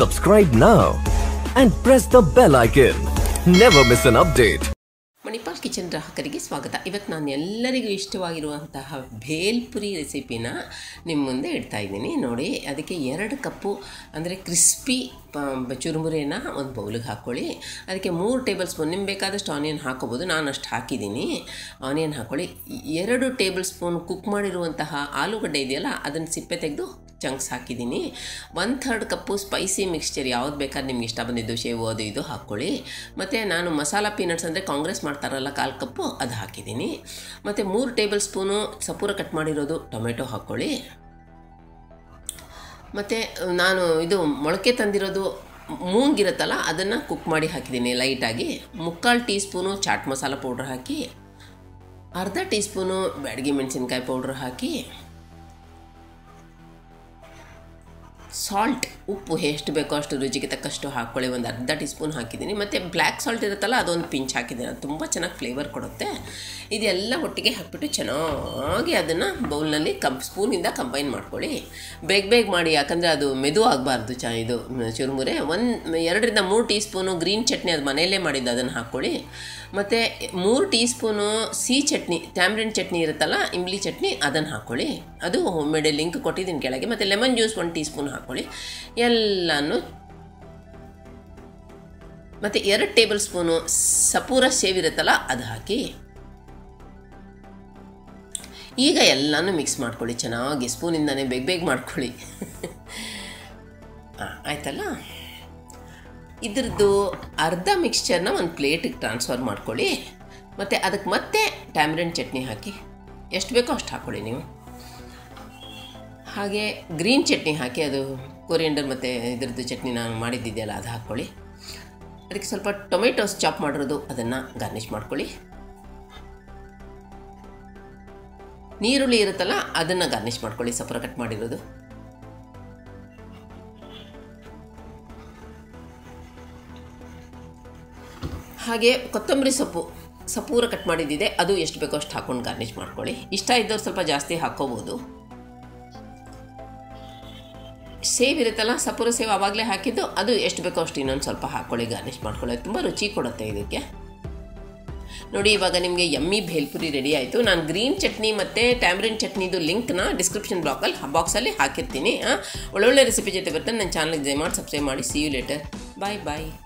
Subscribe now and press the bell icon. Never miss an update. Manipal kitchen ಗ್ರಾಹಕರಿಗೆ ಸ್ವಾಗತ ಇವತ್ತು ನಾನು ಎಲ್ಲರಿಗೂ ಇಷ್ಟವಾಗಿರುವಂತಹ ಭೇಲ್ಪುರಿ ರೆಸಿಪಿನ ನಿಮ್ಮ ಮುಂದೆ ಇಡ್ತಾ ಇದ್ದೀನಿ ನೋಡಿ ಅದಕ್ಕೆ ಎರಡು ಕಪ್ಪು ಅಂದರೆ ಕ್ರಿಸ್ಪಿ ಚುರುಮುರಿನ ಒಂದು ಬೌಲಿಗೆ ಹಾಕ್ಕೊಳ್ಳಿ ಅದಕ್ಕೆ ಮೂರು ಟೇಬಲ್ ಸ್ಪೂನ್ ನಿಮ್ಗೆ ಬೇಕಾದಷ್ಟು ಆನಿಯನ್ ಹಾಕೋಬೋದು ನಾನು ಅಷ್ಟು ಹಾಕಿದ್ದೀನಿ ಆನಿಯನ್ ಹಾಕ್ಕೊಳ್ಳಿ ಎರಡು ಟೇಬಲ್ ಸ್ಪೂನ್ ಕುಕ್ ಮಾಡಿರುವಂತಹ ಆಲೂಗಡ್ಡೆ ಇದೆಯಲ್ಲ ಅದನ್ನು ಸಿಪ್ಪೆ ತೆಗೆದು ಚಂಕ್ಸ್ ಹಾಕಿದ್ದೀನಿ one third cup spicy mixture ಯಾವ್ದು ಬೇಕಾದ್ರೆ ನಿಮ್ಗೆ ಇಷ್ಟ ಬಂದಿದ್ದು ಶೇವು ಅದು ಇದು ಹಾಕ್ಕೊಳ್ಳಿ ಮತ್ತು ನಾನು ಮಸಾಲ ಪೀನಟ್ಸ್ ಅಂದರೆ ಕಾಂಗ್ರೆಸ್ ಮಾಡ್ತಾರಲ್ಲ ಕಾಲು ಕಪ್ಪು ಅದು ಹಾಕಿದ್ದೀನಿ ಮತ್ತು ಮೂರು ಟೇಬಲ್ ಸ್ಪೂನು ಸಪೂರ ಕಟ್ ಮಾಡಿರೋದು ಟೊಮೆಟೊ ಹಾಕ್ಕೊಳ್ಳಿ ಮತ್ತು ನಾನು ಇದು ಮೊಳಕೆ ತಂದಿರೋದು ಮೂಂಗಿರುತ್ತಲ್ಲ ಅದನ್ನು ಕುಕ್ ಮಾಡಿ ಹಾಕಿದ್ದೀನಿ ಲೈಟಾಗಿ ಮುಕ್ಕಾಲು teaspoon chaat masala powder ಹಾಕಿ ಅರ್ಧ ಟೀ ಸ್ಪೂನು ಬ್ಯಾಡಗಿ ಮೆಣಸಿನ್ಕಾಯಿ ಪೌಡ್ರ್ ಹಾಕಿ ಸಾಲ್ಟ್ ಉಪ್ಪು ಎಷ್ಟು ಬೇಕೋ ಅಷ್ಟು ರುಚಿಗೆ ತಕ್ಕಷ್ಟು ಹಾಕ್ಕೊಳ್ಳಿ ಒಂದು ಅರ್ಧ ಟೀ ಸ್ಪೂನ್ ಹಾಕಿದ್ದೀನಿ ಮತ್ತು ಬ್ಲ್ಯಾಕ್ ಸಾಲ್ಟ್ ಇರುತ್ತಲ್ಲ ಅದೊಂದು ಪಿಂಚ್ ಹಾಕಿದ್ದೀನಿ ಅದು ತುಂಬ ಚೆನ್ನಾಗಿ ಫ್ಲೇವರ್ ಕೊಡುತ್ತೆ ಇದೆಲ್ಲ ಒಟ್ಟಿಗೆ ಹಾಕ್ಬಿಟ್ಟು ಚೆನ್ನಾಗಿ ಅದನ್ನು ಬೌಲ್ನಲ್ಲಿ ಕಂ ಸ್ಪೂನಿಂದ ಕಂಬೈನ್ ಮಾಡ್ಕೊಳ್ಳಿ ಬೇಗ ಬೇಗ ಮಾಡಿ ಯಾಕಂದರೆ ಅದು ಮೆದು ಆಗಬಾರ್ದು ಚ ಇದು ಚುರುಮುರೆ ಒಂದು ಎರಡರಿಂದ ಮೂರು ಟೀ ಸ್ಪೂನು ಗ್ರೀನ್ ಚಟ್ನಿ ಅದು ಮನೆಯಲ್ಲೇ ಮಾಡಿದ್ದು ಅದನ್ನು ಹಾಕ್ಕೊಳ್ಳಿ ಮತ್ತು ಮೂರು ಟೀ ಸ್ಪೂನು ಸಿಹಿ ಚಟ್ನಿ ಟ್ಯಾಮ್ರಿನ್ ಚಟ್ನಿ ಇರುತ್ತಲ್ಲ ಇಂಬ್ಲಿ ಚಟ್ನಿ ಅದನ್ನು ಹಾಕ್ಕೊಳ್ಳಿ ಅದು ಹೋಮ್ ಮೇಡ್ ಲಿಂಕ್ ಕೊಟ್ಟಿದ್ದೀನಿ ಕೆಳಗೆ ಮತ್ತು ಲೆಮನ್ ಜ್ಯೂಸ್ ಒಂದು ಟೀ ಸ್ಪೂನ್ ಹಾಕ್ಕೊಳ್ಳಿ ಎಲ್ಲನೂ ಮತ್ತು ಎರಡು ಟೇಬಲ್ ಸ್ಪೂನು ಸಪೂರ ಸೇವಿರುತ್ತಲ್ಲ ಅದು ಹಾಕಿ ಈಗ ಎಲ್ಲನೂ ಮಿಕ್ಸ್ ಮಾಡ್ಕೊಳ್ಳಿ ಚೆನ್ನಾಗಿ ಸ್ಪೂನಿಂದನೇ ಬೇಗ ಬೇಗ ಮಾಡ್ಕೊಳ್ಳಿ ಹಾಂ ಆಯ್ತಲ್ಲ ಇದ್ರದ್ದು ಅರ್ಧ ಮಿಕ್ಸ್ಚರ್ನ ಒಂದು ಪ್ಲೇಟಿಗೆ ಟ್ರಾನ್ಸ್ಫರ್ ಮಾಡ್ಕೊಳ್ಳಿ ಮತ್ತು ಅದಕ್ಕೆ ಮತ್ತೆ ಟ್ಯಾಮ್ರಿನ್ ಚಟ್ನಿ ಹಾಕಿ ಎಷ್ಟು ಬೇಕೋ ಅಷ್ಟು ಹಾಕ್ಕೊಳ್ಳಿ ನೀವು ಹಾಗೆ ಗ್ರೀನ್ ಚಟ್ನಿ ಹಾಕಿ ಅದು ಕೊರಿಯಂಡರ್ ಮತ್ತು ಇದ್ರದ್ದು ಚಟ್ನಿ ನಾನು ಮಾಡಿದ್ದಿದೆಯಲ್ಲ ಅದು ಹಾಕ್ಕೊಳ್ಳಿ ಅದಕ್ಕೆ ಸ್ವಲ್ಪ ಟೊಮೆಟೊಸ್ ಚಾಪ್ ಮಾಡಿರೋದು ಅದನ್ನು ಗಾರ್ನಿಷ್ ಮಾಡ್ಕೊಳ್ಳಿ ನೀರುಳ್ಳಿ ಇರುತ್ತಲ್ಲ ಅದನ್ನು ಗಾರ್ನಿಷ್ ಮಾಡ್ಕೊಳ್ಳಿ ಸಪುರ ಕಟ್ ಮಾಡಿರೋದು ಹಾಗೆ ಕೊತ್ತಂಬರಿ ಸೊಪ್ಪು ಸಪೂರ ಕಟ್ ಮಾಡಿದ್ದಿದೆ ಅದು ಎಷ್ಟು ಬೇಕೋ ಅಷ್ಟು ಹಾಕೊಂಡು ಗಾರ್ನಿಷ್ ಮಾಡ್ಕೊಳ್ಳಿ ಇಷ್ಟ ಇದ್ದವ್ರು ಸ್ವಲ್ಪ ಜಾಸ್ತಿ ಹಾಕ್ಕೋಬೋದು ಸೇವ್ ಇರುತ್ತಲ್ಲ ಸಪೂರ ಸೇವ್ ಆವಾಗಲೇ ಹಾಕಿದ್ದು ಅದು ಎಷ್ಟು ಬೇಕೋ ಅಷ್ಟು ಇನ್ನೊಂದು ಸ್ವಲ್ಪ ಹಾಕ್ಕೊಳ್ಳಿ ಗಾರ್ನಿಷ್ ಮಾಡ್ಕೊಳ್ಳಿ ತುಂಬ ರುಚಿ ಕೊಡುತ್ತೆ ಇದಕ್ಕೆ ನೋಡಿ ಇವಾಗ ನಿಮಗೆ ಎಮ್ಮಿ ಭೇಲ್ಪುರಿ ರೆಡಿ ಆಯಿತು ನಾನು ಗ್ರೀನ್ ಚಟ್ನಿ ಮತ್ತು ಟ್ಯಾಮ್ರಿನ್ ಚಟ್ನಿದು ಲಿಂಕ್ನ ಡಿಸ್ಕ್ರಿಪ್ಷನ್ ಬಾಕ್ಸಲ್ಲಿ ಬಾಕ್ಸಲ್ಲಿ ಹಾಕಿರ್ತೀನಿ ಒಳ್ಳೊಳ್ಳೆ ರೆಸಿಪಿ ಜೊತೆ ಬರ್ತಾನೆ ನನ್ನ ಚಾನಲ್ಗೆ ದಯಮಾಡಿ ಸಬ್ಸ್ಕ್ರೈಬ್ ಮಾಡಿ see you later bye bye